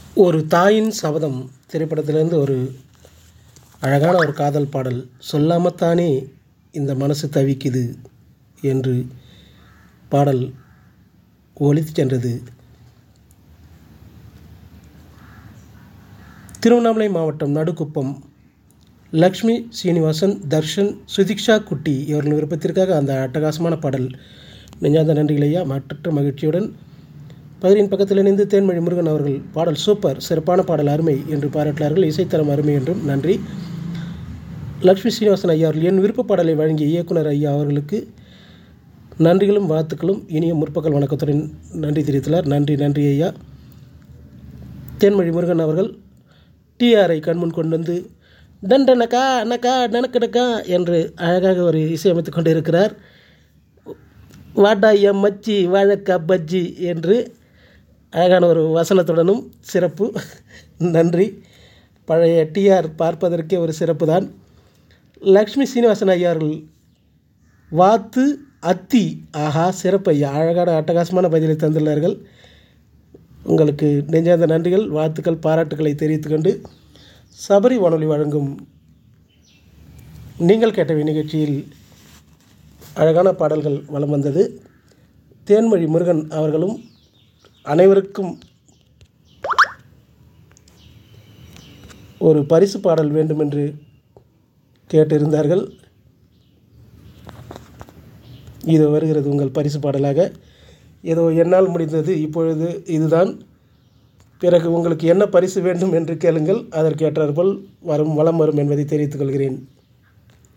ஒரு தாயின் சபதம் திரைப்படத்திலேருந்து ஒரு அழகான ஒரு காதல் பாடல் சொல்லாமத்தானே இந்த மனசு தவிக்குது என்று பாடல் ஒலித்துச் சென்றது திருவண்ணாமலை மாவட்டம் நடுக்குப்பம் லக்ஷ்மி சீனிவாசன் தர்ஷன் சுதிக்ஷா குட்டி இவர்கள் விருப்பத்திற்காக அந்த அட்டகாசமான பாடல் நெஞ்சார்ந்த நன்றிகளையா மற்ற மகிழ்ச்சியுடன் பதிரின் பக்கத்தில் இணைந்து தேன்மொழி முருகன் அவர்கள் பாடல் சூப்பர் சிறப்பான பாடல் அருமை என்று பாராட்டினார்கள் இசைத்தரம் அருமை என்றும் நன்றி லக்ஷ்மி சீனிவாசன் ஐயா அவர்கள் என் விருப்ப பாடலை வழங்கிய இயக்குனர் ஐயா அவர்களுக்கு நன்றிகளும் வாழ்த்துக்களும் இனிய முற்பகல் வணக்கத்துடன் நன்றி தெரிவித்துள்ளார் நன்றி நன்றி ஐயா தேன்மொழி முருகன் அவர்கள் டிஆரை கண்முன் கொண்டு வந்து தண்டனக்கா அண்ணக்கா நனக்கடக்கா என்று அழகாக ஒரு இசையமைத்து கொண்டிருக்கிறார் வாடா எம் மச்சி வாழக்கா பஜ்ஜி என்று அழகான ஒரு வசனத்துடனும் சிறப்பு நன்றி பழைய டிஆர் பார்ப்பதற்கே ஒரு சிறப்பு தான் லக்ஷ்மி சீனிவாசன் ஐயார்கள் வாத்து அத்தி ஆஹா சிறப்பு ஐயா அழகான அட்டகாசமான பதிலை தந்துள்ளார்கள் உங்களுக்கு நெஞ்சார்ந்த நன்றிகள் வாழ்த்துக்கள் பாராட்டுக்களை தெரிவித்துக்கொண்டு சபரி வானொலி வழங்கும் நீங்கள் கேட்ட நிகழ்ச்சியில் அழகான பாடல்கள் வலம் வந்தது தேன்மொழி முருகன் அவர்களும் அனைவருக்கும் ஒரு பரிசு பாடல் வேண்டுமென்று கேட்டிருந்தார்கள் இது வருகிறது உங்கள் பரிசு பாடலாக ஏதோ என்னால் முடிந்தது இப்பொழுது இதுதான் பிறகு உங்களுக்கு என்ன பரிசு வேண்டும் என்று கேளுங்கள் அதற்கு ஏற்றாற்போல் வரும் வளம் வரும் என்பதை தெரிவித்துக் கொள்கிறேன்